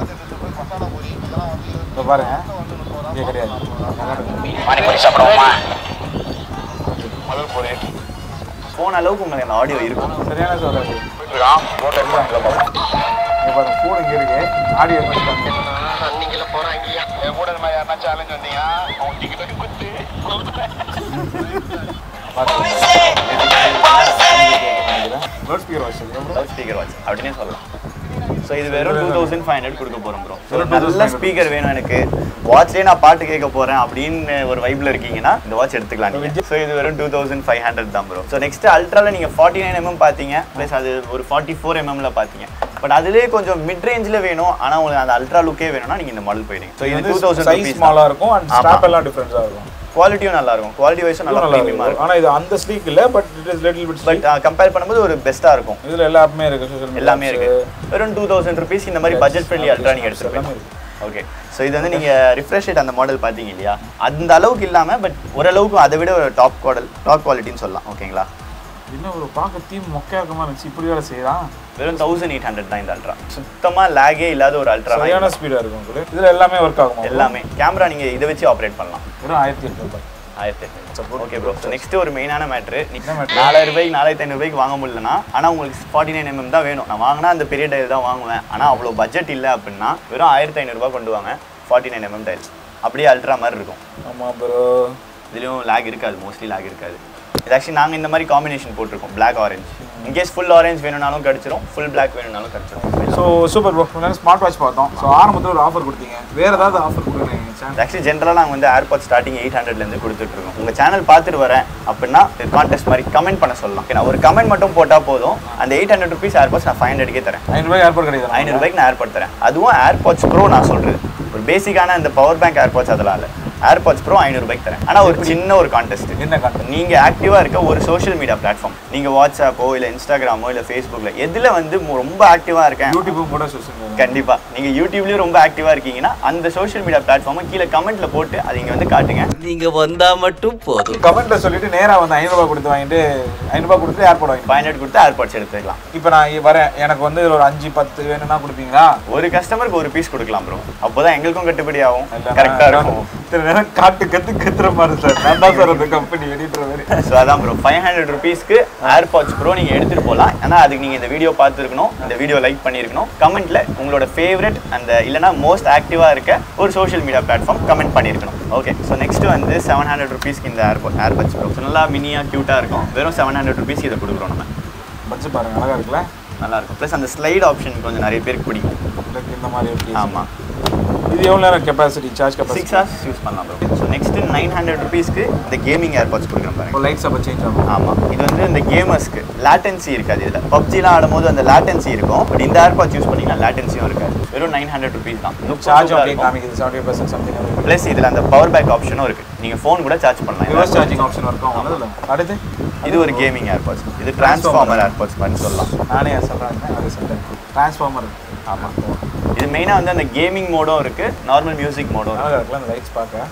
இப்போ பாருங்க இங்கே கிடையாது நல்லா இருக்கு. ஃபோன் அளவுக்கு உங்களுக்கு அந்த ஆடியோ இருக்கும் சரியான சொல்றது இங்கே பாருங்க ஃபோன் இங்கே இருக்கு ஆடியோ கொஞ்சம் லவுட் ஸ்பீக்கர் வச்சு லவுட் ஸ்பீக்கர் வாட்ச் அப்படின்னே சொல்லலாம் ஸோ இது வெறும் டூ தௌசண்ட் ஃபைவ் ஹண்ட்ரட் கொடுக்க போகிறோம் ப்ரோ ஸோ வெறும் நல்ல 2500 ஸ்பீக்கர் வேணும் எனக்கு வாட்ச்லேயே நான் பாட்டு கேட்க போகிறேன் அப்படின்னு ஒரு வைப்பில் இருக்கீங்கன்னா இந்த வாட்ச் எடுத்துக்கலாம் நீங்கள் ஸோ இது வெறும் டூ தௌசண்ட் ஃபைவ் ஹண்ட்ரட் தான் ப்ரோ ஸோ நெக்ஸ்ட் அல்ட்ராவில் நீங்கள் ஃபார்ட்டி நைன் எம்எம் பார்த்தீங்க ப்ளஸ் அது ஒரு ஃபார்ட்டி ஃபோர் எம்எம்ல பார்த்தீங்க பட் அதுலேயே கொஞ்சம் மிட் ரேஞ்சில் வேணும் ஆனால் உங்களுக்கு அந்த அல்ட்ரா லுக்கே வேணும்னா நீங்கள் இந்த மாடல் போயிடுங்க ஸோ இது டூ தௌசண்ட் சைஸ் ஸ்மாலாக இருக்கும் அண்ட் ஸ்ட்ராப் எல்லாம் டிஃப்ரென்ஸாக இருக்கும் குவாலிட்டியும் நல்லா இருக்கும் குவாலிட்டி வைஸும் நல்லா நல்லா ப்ரீமியமாக இருக்கும் இருக்கும் ஆனால் இது அந்த ஸ்லீக் இல்லை but it is little bit but compare பண்ணும்போது ஒரு பெஸ்ட்டாக இருக்கும் இதில் எல்லா ஆப்புமே இருக்கு சோஷியல் எல்லாமே இருக்கு வெறும் டூ தௌசண்ட் ருபீஸ் இந்த மாதிரி பட்ஜெட் ஃப்ரெண்ட்லி அல்ட்ரா நீங்கள் எடுத்துட்டு எல்லாமே போயிடலாம் ஓகே ஸோ இது வந்து நீங்கள் ரிஃப்ரெஷ் ரேட் அந்த மாடல் பார்த்தீங்க இல்லையா அந்த அளவுக்கு இல்லாமல் பட் ஓரளவுக்கு அதை விட ஒரு டாப் குவாடல் டாப் குவாலிட்டின்னு சொல்லலாம் ஓகேங்களா இன்னும் ஒரு பார்க்க தீம் மொக்கையாக்கமாக இருந்துச்சு இப்படி வேலை செய்யறான் வெறும் தௌசண்ட் எயிட் ஹண்ட்ரட் தான் இந்த அல்ட்ரா சுத்தமாக லேகே இல்லாத ஒரு அல்ட்ரா சரியான ஸ்பீடாக இருக்கும் உங்களுக்கு இதில் எல்லாமே ஒர்க் ஆகுமா எல்லாமே கேமரா நீங்கள் இதை வச்சு ஆப்ரேட் பண்ணலாம் வெறும் ஆயிரத்தி எட்டு ரூபாய் ஆயிரத்தி எட்நூறு ஓகே ப்ரோ ஸோ நெக்ஸ்ட் ஒரு மெயினான மேட்ரு என்ன matter? நாலாயிரம் ரூபாய்க்கு நாலாயிரத்தி ஐநூறுபாய்க்கு வாங்க முடியலனா ஆனால் உங்களுக்கு ஃபார்ட்டி நைன் எம்எம் தான் வேணும் நான் வாங்கினா அந்த பெரிய டயல் தான் வாங்குவேன் ஆனால் அவ்வளோ பட்ஜெட் இல்லை அப்படின்னா வெறும் ஆயிரத்தி ஐநூறுரூபா கொண்டு வாங்க ஃபார்ட்டி நைன் எம்எம் டயல் அப்படியே அல்ட்ரா மாதிரி இருக்கும் ஆமாம் ப்ரோ இதுலேயும் லேக் இருக்காது மோஸ்ட்லி லேக் இருக்காது இது ஆக்சுவலி நாங்கள் இந்த மாதிரி காம்பினேஷன் போட்டிருக்கோம் Black ஆரஞ்சு இன்கேஸ் ஃபுல் ஆரஞ்சு வேணும்னாலும் கிடச்சிரும் ஃபுல் Black வேணும்னாலும் கிடச்சிரும் ஸோ சூப்பர் ப்ரோ நேரம் ஸ்மார்ட் வாட்ச் பார்த்தோம் ஸோ ஆரம்பத்தில் ஒரு ஆஃபர் கொடுத்தீங்க வேறு ஏதாவது ஆஃபர் கொடுக்குறீங்க சேனல் ஆக்சுவலி ஜென்ரலாக நாங்கள் வந்து ஏர்பாட் ஸ்டார்டிங் எயிட் ஹண்ட்ரட்லேருந்து கொடுத்துட்ருக்கோம் உங்கள் சேனல் பார்த்துட்டு வரேன் அப்படின்னா கான்டெஸ்ட் மாதிரி கமெண்ட் பண்ண சொல்லலாம் Okay, நான் ஒரு கமெண்ட் மட்டும் போட்டால் போதும் அந்த எயிட் ஹண்ட்ரட் ருபீஸ் ஏர்பாட்ஸ் நான் ஃபைவ் ஹண்ட்ரட்கே தரேன் ஐநூறுபாய் ஏர்போர்ட் கிடையாது ஐநூறுபாய்க்கு நான் ஏர்பாட் தரேன் அதுவும் ஏர்பாட்ஸ் ப்ரோ நான் சொல்கிறது ஒரு பேசிக்கான அந்த பவர் பேங்க் ஏர்பாட்ஸ் அதெல்லாம் இல்லை ஏர்பாட்ஸ் ப்ரோ ஐநூறுபாய்க்கு தரேன் ஆனால் ஒரு சின்ன ஒரு கான்டெஸ்ட் என்ன காட்டு நீங்க ஆக்டிவா இருக்க ஒரு சோஷியல் மீடியா பிளாட்ஃபார்ம் நீங்க வாட்ஸ்அப்போ இல்ல இன்ஸ்டாகிராமோ இல்ல ஃபேஸ்புக்ல எதுல வந்து மு- ரொம்ப ஆக்டிவா இருக்கேன் யூடியூப்பும் கூட சோஷியல் கண்டிப்பா நீங்க யூடியூப்லயும் ரொம்ப ஆக்டிவா இருக்கீங்கன்னா அந்த சோஷியல் மீடியா பிளாட்ஃபார்மை கீழே கமெண்ட்ல போட்டு அதை இங்க வந்து காட்டுங்க நீங்க வந்தா மட்டும் போதும் கமெண்ட்ல சொல்லிட்டு நேரா வந்து ஐநூறுபா கொடுத்து வாங்கிட்டு ஐநூறுபா கொடுத்து ஏர்போர்ட் வாங்கி ஃபைவ் ஹண்ட்ரட் கொடுத்து ஏர்பாட்ஸ் எடுத்துக்கலாம் இப்போ நான் இங்க வரேன் எனக்கு வந்து இதுல ஒரு அஞ்சு பத்து வேணும்னா கொடுப்பீங்களா ஒரு கஸ்டமருக்கு ஒரு பீஸ் கொடுக்கலாம் ப்ரோ அப்போதான் எங்களுக்கும் கட்டுப்படி ஆகும் இல்லைன்னா கரெக்டா இருக்கும் இத்தனை நேரம் காட்டு கத்து கத்துற மாதிரி சார் நான் தான் சார் அந்த கம்பெனி எடிட்டர் மாதிரி ஸோ அதான் ப்ரோ ஃபைவ் ஹண்ட்ரட் ருபீஸ்க்கு ஏர்பாட்ஸ் ப்ரோ நீங்கள் எடுத்துகிட்டு போகலாம் ஆனால் அதுக்கு நீங்கள் இந்த வீடியோ பார்த்துருக்கணும் இந்த வீடியோ லைக் பண்ணியிருக்கணும் கமெண்ட்டில் உங்களோட ஃபேவரட் அந்த இல்லைனா மோஸ்ட் ஆக்டிவாக இருக்க ஒரு சோஷியல் மீடியா பிளாட்ஃபார்ம் கமெண்ட் பண்ணியிருக்கணும் ஓகே ஸோ நெக்ஸ்ட் வந்து செவன் ஹண்ட்ரட் ருபீஸ்க்கு இந்த ஏர்போ ஏர்பாட்ஸ் ப்ரோ நல்லா மினியாக க்யூட்டாக இருக்கும் வெறும் செவன் ஹண்ட்ரட் ருபீஸ்க்கு இதை கொடுக்குறோம் நம்ம வச்சு பாருங்க அழகா இருக்குல்ல நல்லா இருக்கும் ப்ளஸ் அந்த ஸ்லைட் ஆப்ஷன் கொஞ்சம் நிறைய பேருக்கு பிடிக்கும் எனக்கு இந்த மாதிரி இருக்கு ஆமாம் இது எவ்வளோ நேரம் capacity charge six capacity hours use பண்ணலாம் bro so next nine hundred ருபீஸ்க்கு இந்த கேமிங் ஏர்பாட்ஸ் கொடுக்குறேன் பாருங்க லைட்ஸ் அப்போ சேஞ்ச் ஆகும் ஆமாம் இது வந்து இந்த கேமர்ஸ்க்கு லேட்டன்சி இருக்காது இதில் பப்ஜிலாம் ஆடும்போது அந்த லேட்டன்சி இருக்கும் பட் இந்த ஏர்பாட்ஸ் யூஸ் பண்ணிங்கன்னா லேட்டன்சியும் இருக்காது வெறும் நைன் ஹண்ட்ரட் ருபீஸ் தான் சார்ஜ் அப்படியே காமிக்குது செவன்டி பர்சன்ட் சம்திங் ப்ளஸ் இதில் அந்த பவர் பேக் ஆப்ஷனும் இருக்குது நீங்கள் ஃபோன் கூட சார்ஜ் ரிவர்ஸ் பண்ணலாம் சார்ஜிங் ஆப்ஷன் இருக்கும் அதில் அடுத்து இது ஒரு கேமிங் ஏர்பாட்ஸ் இது டிரான்ஸ்ஃபார்மர் ஏர்பாட்ஸ் மாதிரி சொல்லலாம் நானே சொல்கிறேன் அது சொல்கிறேன் ட்ரான்ஸ்ஃபார்மர் ஆமாம் இது மெயினாக வந்து அந்த கேமிங் மோடும் இருக்குது நார்மல் மியூசிக் மோடும் அழகாக இருக்குல்ல அந்த லைட்ஸ் பார்க்க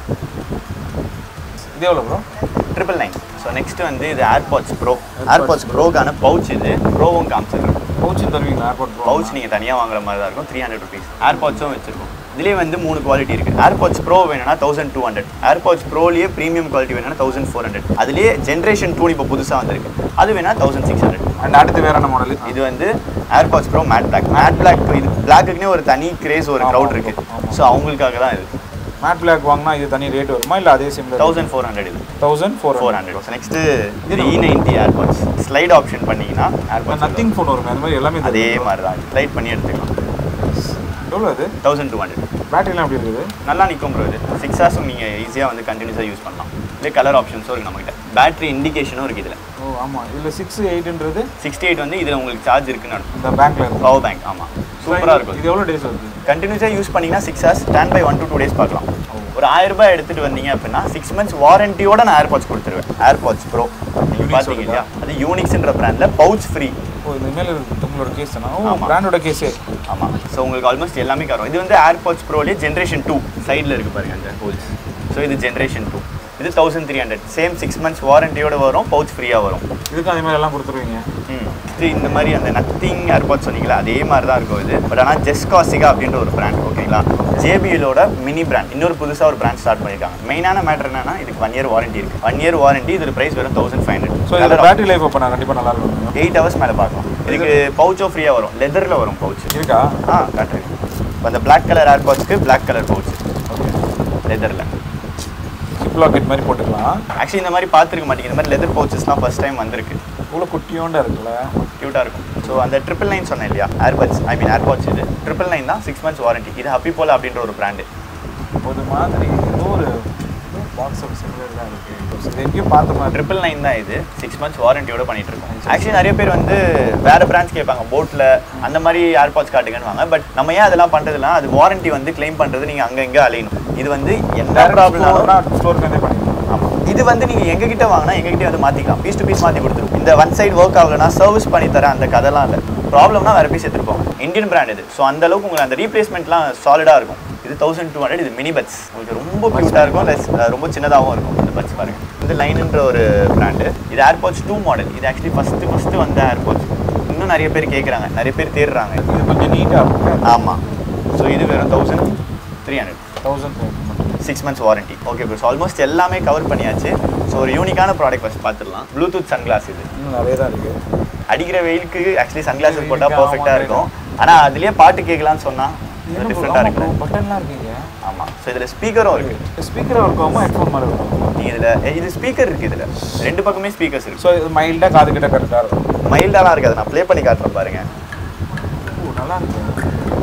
இது எவ்வளோ bro triple nine so next வந்து இது ஏர்பாட்ஸ் ப்ரோ ஏர்பாட்ஸ் ப்ரோக்கான பவுச் இது ப்ரோவும் காமிச்சிருக்கோம் பவுச்சு தருவீங்களா ஏர்போர்ட் ப்ரோ பவுச் நீங்கள் தனியாக வாங்குற மாதிரி தான் இருக்கும் த்ரீ ஹண்ட்ரட் ருபீஸ் ஏர்பாட்ஸும் வச்சிருக்கோம் இதுலேயே வந்து மூணு குவாலிட்டி இருக்குது ஏர்பாட்ஸ் ப்ரோ வேணும்னா தௌசண்ட் டூ ஹண்ட்ரட் ஏர்பாட்ஸ் ப்ரோலேயே ப்ரீமியம் குவாலிட்டி வேணும்னா தௌசண்ட் ஃபோர் ஹண்ட்ரட் அதுலேயே ஜென்ரேஷன் டூ இப்போ புதுசாக வந்திருக்கு அது வேணா தௌசண்ட் சிக்ஸ் ஹண்ட்ரட் அண்ட் அடுத்து வேற என்ன மாடல் இது வந்து AirPods Pro matte black matte black இது பிளாக்குக்குனே ஒரு தனி கிரேஸ் ஒரு ஆமா, க்ரௌட் ஆமா, இருக்கு ஆமா. ஸோ அவங்களுக்காக தான் இது மேட் பிளாக் வாங்கினா இது தனி ரேட் வருமா இல்லை அதே சிம்ல தௌசண்ட் ஃபோர் ஹண்ட்ரட் இது thousand four four hundred so next இது E ninety AirPods slide option பண்ணீங்கன்னா ஏர்பாட்ஸ் நத்திங் ஃபோன் வரும் அந்த மாதிரி எல்லாமே அதே மாதிரி தான் ஸ்லைட் பண்ணி எடுத்துக்கலாம் எவ்வளோ அது தௌசண்ட் டூ ஹண்ட்ரட் பேட்டரிலாம் எப்படி இருக்குது நல்லா நிற்கும் ப்ரோ இது சிக்ஸ் ஹவர்ஸும் நீங்கள் ஈஸியாக வந்து கண்டினியூஸாக யூஸ் பண்ணலாம் இதே கலர் ஆப்ஷன்ஸும் இருக்குது நம்மகிட்ட பேட்டரி இண்டிகேஷனும் இருக்குது இதில் ஓ ஆமாம் இதில் சிக்ஸ் எயிட்ன்றது சிக்ஸ்டி எயிட் வந்து இதில் உங்களுக்கு சார்ஜ் இருக்குன்னு அர்த்தம் இந்த பேங்க்ல இருக்கும் பவர் பேங்க் ஆமாம் சூப்பராக இருக்கும் இது எவ்வளோ டேஸ் வருது கண்டினியூஸாக யூஸ் பண்ணீங்கன்னா six hours standby one to two days பார்க்கலாம் ஒரு ஆயிரம் ரூபாய் எடுத்துகிட்டு வந்தீங்க அப்படின்னா சிக்ஸ் மந்த்ஸ் வாரண்டியோட நான் ஏர்பாட்ஸ் கொடுத்துருவேன் ஏர்பாட்ஸ் ப்ரோ நீங்கள் Unix பார்த்தீங்க வருதா? இல்லையா அது யூனிக்ஸ்ன்ற பிராண்டில் பவுச் ஃப்ரீ ஓ இந்த மேலே உங்களோட கேஸ் தானே ஓ ஆமா. பிராண்டோட கேஸே ஆமாம் ஸோ உங்களுக்கு ஆல்மோஸ்ட் எல்லாமே கரும் இது வந்து ஏர்பாட்ஸ் ப்ரோலேயே ஜென்ரேஷன் டூ சைடில் இருக்குது பாருங்க அந்த ஹோல்ஸ் ஸோ இது ஜென்ரேஷன் டூ இது thousand three hundred same six months வாரண்டியோட வரும் பவுச் ஃப்ரீயாக வரும் இதுக்கும் அதே மாதிரி எல்லாம் கொடுத்துருவீங்க ம் இது இந்த மாதிரி அந்த நத்திங் ஏர்பாட் சொன்னீங்களா அதே மாதிரி தான் இருக்கும் இது பட் ஆனால் ஜெஸ்காசிகா அப்படின்ற ஒரு பிராண்ட் ஓகேங்களா ஜேபிஎலோட மினி பிராண்ட் இன்னொரு புதுசாக ஒரு பிராண்ட் ஸ்டார்ட் பண்ணியிருக்காங்க மெயினான மேட்டர் என்னன்னா இதுக்கு ஒன் இயர் வாரண்டி இருக்கு ஒன் இயர் வாரண்டி இதோட பிரைஸ் வெறும் தௌசண்ட் ஃபைவ் ஸோ இதில் ஹண்ட்ரட் பேட்டரி லைஃப் அப்போ நான் கண்டிப்பாக நல்லா இருக்கும் எயிட் ஹவர்ஸ் மேலே பார்க்கலாம் இதுக்கு பவுச்சோ ஃப்ரீயாக வரும் லெதரில் வரும் பவுச் இருக்கா ஆ காட்டுறேன் இப்போ அந்த பிளாக் கலர் ஏர்பாட்ஸ்க்கு பிளாக் கலர் பவுச் ஓகே லெதரில் ஜிப் லாக்கெட் மாதிரி போட்டுக்கலாம் ஆக்சுவலி இந்த மாதிரி பார்த்துருக்க மாட்டேங்க இந்த மாதிரி லெதர் பவுச்சஸ்லாம் ஃபர்ஸ்ட் டைம் வந்திருக்கு இவ்வளோ குட்டியோண்டா இருக்குல்ல க்யூட்டாக இருக்கும் ஸோ அந்த ட்ரிபிள் நைன் சொன்னேன் இல்லையா ஏர்பட்ஸ் ஐ மீன் ஏர்பாட்ஸ் இது ட்ரிபிள் நைன் தான் சிக்ஸ் மந்த்ஸ் வாரண்டி இது ஹப்பி போல அப்படின்ற ஒரு பிராண்டு ஒரு மாதிரி ஏதோ ஒரு பாக்ஸ் ஆஃப் சிமிலர் தான் இருக்கு இது எங்கேயும் பார்த்த மாதிரி ட்ரிபிள் நைன் தான் இது சிக்ஸ் மந்த்ஸ் வாரண்டியோட பண்ணிட்டு இருக்கோம் ஆக்சுவலி நிறைய பேர் வந்து வேற பிராண்ட்ஸ் கேட்பாங்க போட்டில் அந்த மாதிரி ஏர்பாட்ஸ் காட்டுங்கன்னு but நம்ம ஏன் அதெல்லாம் பண்ணுறதுலாம் அது வாரண்டி வந்து க்ளைம் பண்ணுறது நீங்கள் அங்கே இங்கே அலையணும் இது வந்து என்ன ப்ராப்ளம் ஸ்டோருக்கு வந்து பண்ணிக்கலாம் ஆமாம் இது வந்து நீங்கள் எங்ககிட்ட வாங்கினா எங்ககிட்ட வந்து மாற்றிக்கலாம் பீஸ் டு பீஸ் மாற்றி கொடுத்துரும் இந்த ஒன் சைடு ஒர்க் ஆகலைன்னா சர்வீஸ் பண்ணி தரேன் அந்த கதைலாம் இல்லை ப்ராப்ளம்னா வேறு பீஸ் எடுத்துருப்போம் இந்தியன் பிராண்ட் இது ஸோ அந்த அளவுக்கு உங்களுக்கு அந்த ரீப்ளேஸ்மெண்ட்லாம் சாலிடாக இருக்கும் இது தௌசண்ட் டூ ஹண்ட்ரட் இது மினி பட்ஸ் உங்களுக்கு ரொம்ப க்யூட்டாக இருக்கும் லெஸ் ரொம்ப சின்னதாகவும் இருக்கும் இந்த பட்ஸ் பாருங்க இது லைனுன்ற ஒரு பிராண்டு இது ஏர்பாட்ஸ் டூ மாடல் இது ஆக்சுவலி ஃபஸ்ட்டு ஃபஸ்ட்டு வந்த ஏர்பாட்ஸ் இன்னும் நிறைய பேர் கேட்குறாங்க நிறைய பேர் தேடுறாங்க இது கொஞ்சம் நீட்டாக இருக்கும் ஆமாம் ஸோ இது வெறும் thousand three hundred thousand six months warranty okay bro almost எல்லாமே கவர் பண்ணியாச்சு ஸோ ஒரு யூனிக்கான ப்ராடக்ட் ஃபஸ்ட் பார்த்துடலாம் ப்ளூடூத் சன்கிளாஸ் இது இன்னும் நிறைய தான் இருக்கு அடிக்கிற வெயிலுக்கு ஆக்சுவலி சன்கிளாஸஸ் போட்டால் வெயிலுக்கு பர்ஃபெக்டாக ஆமா, இருக்கும் ஆனால் அதுலேயே பாட்டு கேட்கலான்னு சொன்னால் டிஃப்ரெண்ட்டாக இருக்குல்ல பட்டன்லாம் இருக்கீங்க ஆமாம் ஸோ இதில் ஸ்பீக்கரும் இருக்குது ஸ்பீக்கர் இருக்குமா ஹெட்ஃபோன் மாதிரி இருக்கும் நீங்கள் இதில் இது ஸ்பீக்கர் இருக்குது இதில் ரெண்டு பக்கமே ஸ்பீக்கர்ஸ் இருக்கு ஸோ இது மைல்டாக காது கிட்ட கரெக்டாக இருக்கும் மைல்டாலாம் இருக்காது நான் ப்ளே பண்ணி காட்டுறேன் பாருங்க ஓ நல்லா இருக்கு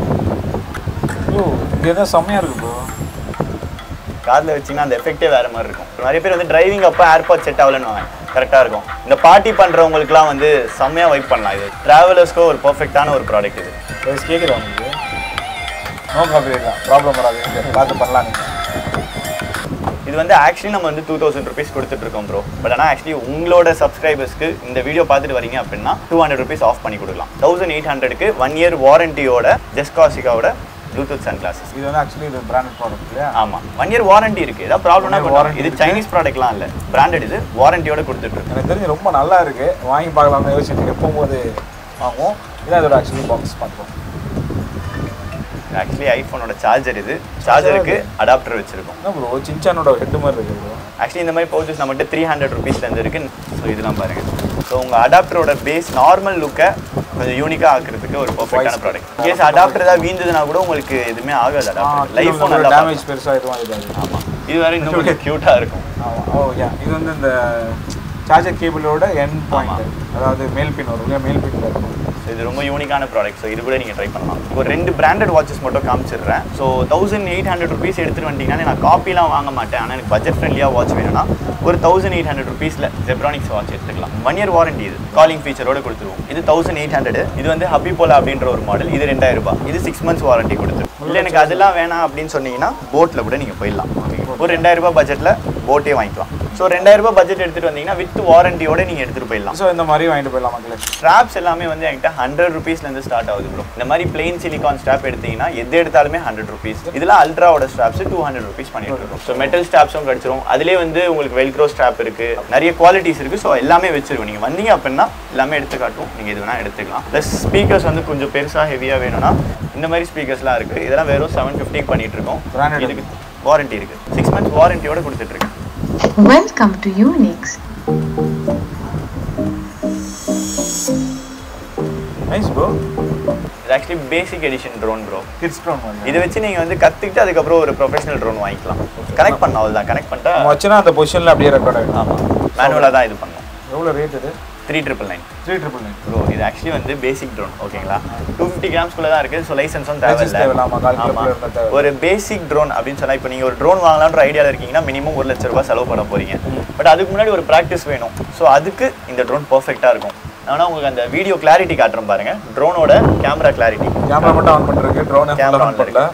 ஓ இது எதாவது செம்மையாக இருக்கு ப்ரோ காதில் வச்சிங்கன்னா அந்த எஃபெக்டே வேறு மாதிரி இருக்கும் நிறைய பேர் வந்து டிரைவிங் அப்போ ஏர்பாட் செட் ஆகலன்னு கரெக்டாக இருக்கும் இந்த பார்ட்டி பண்ணுறவங்களுக்குலாம் வந்து செம்மையாக வைப் பண்ணலாம் இது ட்ராவலர்ஸ்க்கு ஒரு பர்ஃபெக்டான ஒரு ப்ராடக்ட் இது வயசு கேட்குதா உங்களுக்கு நோ காப்பி தான் ப்ராப்ளம் வராது பார்த்து பண்ணலாம் நீங்கள் இது வந்து ஆக்சுவலி நம்ம வந்து டூ தௌசண்ட் ருபீஸ் கொடுத்துட்ருக்கோம் ப்ரோ பட் ஆனால் ஆக்சுவலி உங்களோட சப்ஸ்கிரைபர்ஸ்க்கு இந்த வீடியோ பார்த்துட்டு வரீங்க அப்படின்னா டூ ஹண்ட்ரட் ருபீஸ் ஆஃப் பண்ணி கொடுக்கலாம் தௌசண்ட் எயிட் ஹண்ட்ரடுக்கு ஒன் இயர் வாரண்டியோட ஜெஸ்காசிகாவோட ப்ளூடூத் சன் கிளாஸஸ் இது வந்து ஆக்சுவலி இது பிராண்டட் ப்ராடக்ட் இல்லையா ஆமாம் ஒன் இயர் வாரண்டி இருக்குது ஏதாவது ப்ராப்ளம்னா One year warranty இது இருக்கு. சைனீஸ் ப்ராடக்ட்லாம் இல்லை பிராண்டட் இது வாரண்டியோட கொடுத்துட்ருக்கு எனக்கு தெரிஞ்சு ரொம்ப நல்லா இருக்கு வாங்கி பார்க்கலாம்னு யோசிச்சுட்டு இருக்கேன். போகும்போது வாங்குவோம் இதான் இதோட ஆக்சுவலி பாக்ஸ் பார்ப்போம் ஆக்சுவலி ஐஃபோனோட சார்ஜர் இது சார்ஜருக்கு அடாப்டர் வச்சிருக்கோம் என்ன ப்ரோ சின்சானோட ஹெட் மாதிரி இருக்கு ப்ரோ ஆக்சுவலி இந்த மாதிரி பவுச்சஸ் நம்மகிட்ட த்ரீ ஹண்ட்ரட் ருபீஸ்லேருந்து இருக்கு ஸோ இதெல்லாம் பாருங்க ஸோ உங்கள் அடாப்டரோட பேஸ் நார்மல் லுக்கை கொஞ்சம் யூனிக்காக ஆக்குறதுக்கு ஒரு பர்ஃபெக்டான ப்ராடக்ட் கேஸ் அடாப்டர் ஏதாவது வீழ்ந்ததுன்னா கூட உங்களுக்கு எதுவுமே ஆகாது அடாப்டர் லைஃப் ஃபோன் நல்லா டேமேஜ் பெருசாக எதுவும் ஆகிடாது ஆமாம் இது வேற இன்னும் கொஞ்சம் க்யூட்டாக இருக்கும் ஆமாம் ஓ யா இது வந்து இந்த சார்ஜர் கேபிளோட என் பாயிண்ட் அதாவது மேல் பின் வரும் இல்லையா மேல் பின் இருக்கும் ஸோ இது ரொம்ப யூனிக்கான ப்ராடக்ட் ஸோ இது கூட நீங்கள் ட்ரை பண்ணலாம் ஒரு ரெண்டு பிராண்டட் வாட்சஸ் மட்டும் காமிச்சிடுறேன் so thousand eight hundred rupees எடுத்துகிட்டு வந்துட்டீங்கன்னா நான் காப்பிலாம் வாங்க மாட்டேன் ஆனால் எனக்கு பட்ஜெட் ஃப்ரெண்ட்லியாக வாட்ச் வேணும்னா ஒரு தௌசண்ட் எயிட் ஹண்ட்ரட் ருபீஸில் ஜெப்ரானிக்ஸ் வாட்ச் எடுத்துக்கலாம் ஒன் இயர் வாரண்டி இது காலிங் ஃபீச்சரோட கொடுத்துருவோம் இது தௌசண்ட் எயிட் ஹண்ட்ரட் இது வந்து ஹப்பி போலா அப்படின்ற ஒரு மாடல் இது ரெண்டாயிரம் ரூபாய் இது சிக்ஸ் மந்த்ஸ் வாரண்டி கொடுத்துரும் இல்லை எனக்கு அதெல்லாம் வேணாம் அப்படின்னு சொன்னீங்கன்னா போட்டில் கூட நீங்கள் போயிடலாம் ஒரு ரெண்டாயிரம் ரூபாய் பட்ஜெட்டில் போட்டே வாங்கிக்கலாம் ஸோ ரெண்டாயிரம் ரூபாய் பட்ஜெட் எடுத்துகிட்டு வந்தீங்கன்னா வித் வாரண்டியோட நீங்கள் எடுத்துகிட்டு போயிடலாம் ஸோ இந்த மாதிரி வாங்கிட்டு போயிடலாம் மக்களே ஸ்ட்ராப்ஸ் எல்லாமே வந்து என்கிட்ட ஹண்ட்ரட் ருபீஸ்லேருந்து ஸ்டார்ட் ஆகுது ப்ரோ இந்த மாதிரி பிளெயின் சிலிகான் ஸ்ட்ராப் எடுத்தீங்கன்னா எது எடுத்தாலுமே ஹண்ட்ரட் ருபீஸ் இதெல்லாம் அல்ட்ராவோட ஸ்ட்ராப்ஸ் டூ ஹண்ட்ரட் ருபீஸ் பண்ணிட்டு இருக்கோம் ஸோ மெட்டல் ஸ்ட்ராப்ஸும் கிடச்சிரும் அதிலே வந்து உங்களுக்கு வெல்க்ரோ ஸ்ட்ராப் இருக்கு நிறைய குவாலிட்டிஸ் இருக்கு ஸோ எல்லாமே வச்சிருக்கோம் நீங்கள் வந்தீங்க அப்படின்னா எல்லாமே எடுத்து காட்டும் நீங்கள் இது வேணால் எடுத்துக்கலாம் ப்ளஸ் ஸ்பீக்கர்ஸ் வந்து கொஞ்சம் பெருசாக ஹெவியாக வேணும்னா இந்த மாதிரி ஸ்பீக்கர்ஸ்லாம் இருக்கு இதெல்லாம் வெறும் செவன் ஃபிஃப்டிக்கு பண்ணிட்டு இருக்கோம் Branded. இதுக்கு வாரண்டி இருக்கு சிக்ஸ் மந்த்ஸ் வாரண்டியோட கொடுத்துட்டு இருக்கேன் Welcome to Unix. Nice bro இது actually basic edition drone bro kids drone மாதிரி இதை வச்சு நீங்கள் வந்து கற்றுக்கிட்டு அதுக்கப்புறம் ஒரு ப்ரொஃபஷனல் ட்ரோன் வாங்கிக்கலாம் கனெக்ட் பண்ணலாம் அவ்வளோதான் கனெக்ட் பண்ணிட்டா நம்ம வச்சுனா அந்த பொசிஷனில் அப்படியே ரெக்கார்ட் ஆகிடும் ஆமாம் மேனுவலாக தான் இது பண்ணோம் எவ்வளோ ரேட் இது three triple nine three triple nine bro இது ஆக்சுவலி வந்து பேசிக் ட்ரோன் ஓகேங்களா டூ ஃபிஃப்டி கிராம்ஸ்குள்ளே தான் இருக்குது ஸோ லைசன்ஸும் License தேவையில்லை தேவையில்ல, ஆமா, கால் கிலோ ஆமாம் இருந்தா தேவை. ஒரு பேசிக் ட்ரோன் அப்படின்னு சொன்னால் இப்போ நீங்கள் ஒரு ட்ரோன் வாங்கலான்ற ஐடியாவில் இருக்கீங்கன்னா மினிமம் ஒரு லட்ச ரூபாய் செலவு பண்ண போறீங்க பட் அதுக்கு முன்னாடி ஒரு ப்ராக்டிஸ் வேணும் ஸோ அதுக்கு இந்த ட்ரோன் பர்ஃபெக்டாக இருக்கும் ஆனால் உங்களுக்கு அந்த வீடியோ கிளாரிட்டி காட்டுறேன் பாருங்க ட்ரோனோட கேமரா கிளாரிட்டி கேமரா மட்டும் ஆன் பண்ணுறதுக்கு ட்ரோன் கேமரா ஆன் பண்ணல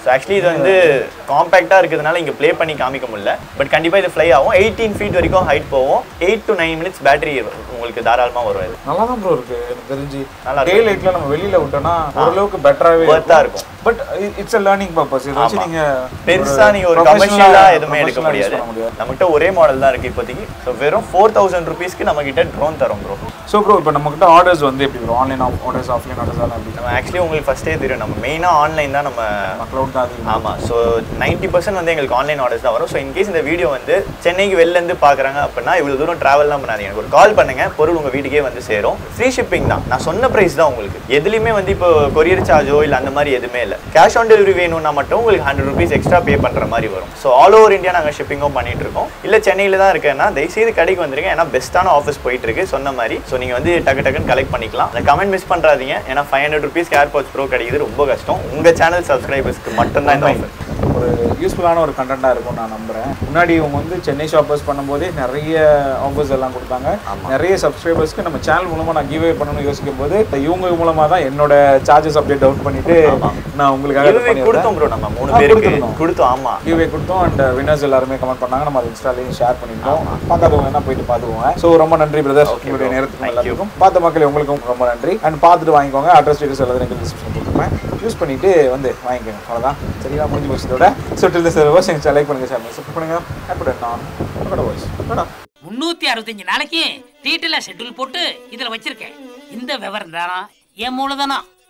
ஸோ ஆக்சுவலி இது வந்து காம்பேக்டாக இருக்கிறதுனால இங்கே ப்ளே பண்ணி காமிக்க முடியல பட் கண்டிப்பாக இது ஃப்ளை ஆகும் எயிட்டீன் ஃபீட் வரைக்கும் ஹைட் போகும் eight to nine minutes battery உங்களுக்கு தாராளமாக வரும் இது நல்லா தான் ப்ரோ இருக்கு எனக்கு தெரிஞ்சு நல்லா டே லைட்ல நம்ம வெளியில விட்டோம்னா ஓரளவுக்கு பெட்டராகவே Worth ஆ இருக்கும். But it's a learning purpose இதை வச்சு ஆமா. நீங்க பெருசா நீங்க ஒரு professional-ஆ- கமர்ஷியலா எதுவுமே எடுக்க professional-ஆ use முடியாது பண்ண முடியாது நம்மகிட்ட ஒரே மாடல் தான் இருக்கு இப்போதைக்கு ஸோ வெறும் ஃபோர் தௌசண்ட் ருபீஸ்க்கு நம்ம கிட்ட ட்ரோன் தரோம் ப்ரோ ஸோ ப்ரோ இப்போ நம்ம கிட்ட ஆர்டர்ஸ் வந்து எப்படி bro online orders offline orders எல்லாம் எப்படி நம்ம ஆக்சுவலி உங்களுக்கு ஃபர்ஸ்டே தெரியும் நம்ம மெயினாக ஆன்லைன் தான் நம்ம க்ளவுட் தான் அதிகம் ஆமாம் ஸோ நைன்ட்டி பர்சன்ட் வந்து எங்களுக்கு ஆன்லைன் ஆர்டர்ஸ் தான் வரும் ஸோ இன்கேஸ் இந்த வீடியோ வந்து சென்னைக்கு வெளில இருந்து பார்க்குறாங்க அப்படின்னா இவ்வளோ தூரம் ட்ராவல்லாம் பண்ணாதீங்க எனக்கு ஒரு கால் பண்ணுங்க பொருள் உங்கள் வீட்டுக்கே வந்து சேரும் ஃப்ரீ ஷிப்பிங் தான் நான் சொன்ன ப்ரைஸ் தான் உங்களுக்கு எதுலையுமே வந்து இப்போ கொரியர் சார்ஜோ இல்லை அந்த மாதிரி எதுவுமே இல்லை கேஷ் ஆன் டெலிவரி வேணும்னா மட்டும் உங்களுக்கு ஹண்ட்ரட் ருபீஸ் எக்ஸ்ட்ரா பே பண்ணுற மாதிரி வரும் ஸோ ஆல் ஓவர் இந்தியா நாங்கள் ஷிப்பிங்கும் பண்ணிட்டு இருக்கோம் இல்லை சென்னையில் தான் இருக்கேன்னா தயவுசெய்து கடைக்கு வந்துருங்க ஏன்னா பெஸ்ட்டான ஆஃபீஸ் போயிட்டு இருக்கு சொன்ன மாதிரி ஸோ நீங்கள் வந்து டக்கு டக்குன்னு கலெக்ட் பண்ணிக்கலாம் அந்த கமெண்ட் மிஸ் பண்ணுறாதீங்க ஏன்னா five hundred rupees AirPods bro கிடைக்குது ரொம்ப கஷ்டம் உங்கள் சேனல் சப்ஸ்கிரைபர்ஸ்க்கு மட்டும்தான் இந்த ஆஃபர் ஒரு யூஸ்ஃபுல்லான ஒரு கண்டென்ட்டாக இருக்கும் நான் நம்புறேன் முன்னாடி இவங்க வந்து சென்னை ஷாப்பர்ஸ் பண்ணும்போதே நிறைய ஆஃபர்ஸ் எல்லாம் கொடுத்தாங்க நிறைய சப்ஸ்கிரைபர்ஸ்க்கு நம்ம சேனல் மூலமா நான் கிவ்வே பண்ணணும்னு யோசிக்கும் போது இவங்க மூலமா தான் என்னோட சார்ஜஸ் அப்படியே டவுன் பண்ணிட்டு நான் உங்களுக்காக இது கிவ்வே பண்ணியிருந்தேன். கொடுத்தோம் ப்ரோ நம்ம மூணு ஆ, பேருக்கு கொடுத்திருந்தோம். கொடுத்தோம் ஆமா கிவ்வே கொடுத்தோம் அண்ட் வின்னர்ஸ் எல்லாருமே கமெண்ட் பண்ணாங்க நம்ம அதை இன்ஸ்டாலையும் ஷேர் பண்ணியிருந்தோம் பார்க்காதவங்க என்ன போயிட்டு பார்த்துக்கோங்க ஸோ ரொம்ப நன்றி பிரதர் Okay, உங்களுடைய bro. நேரத்துக்கு Thank எல்லாத்துக்கும் பார்த்த மக்களே உங்களுக்கும் ரொம்ப நன்றி அண்ட் பார்த்துட்டு வாங்கிக்கோங்க அட்ரஸ் டீட்டெயில்ஸ் எல்லாத்தையும் எனக்கு டிஸ்கிரிப்ஷன் கொடுத்துருப்பேன் யூஸ் பண்ணிட்டு வந்து வாங்கிக்கோங்க அவ்வளோதான் சரியா முடிஞ்சு போச்சு இதோட ஸோ டில் சார் வாஸ் எங்கள் லைக் பண்ணுங்க ஷேர் சப்ஸ்கிரைப் பண்ணுங்க ஹேப்பி நான் வாய்ஸ் முன்னூத்தி அறுபத்தஞ்சு நாளைக்கு டீட்டெயிலா ஷெட்யூல் போட்டு இதுல வச்சிருக்கேன் இந்த விவரம் தானா என் மூலதனம்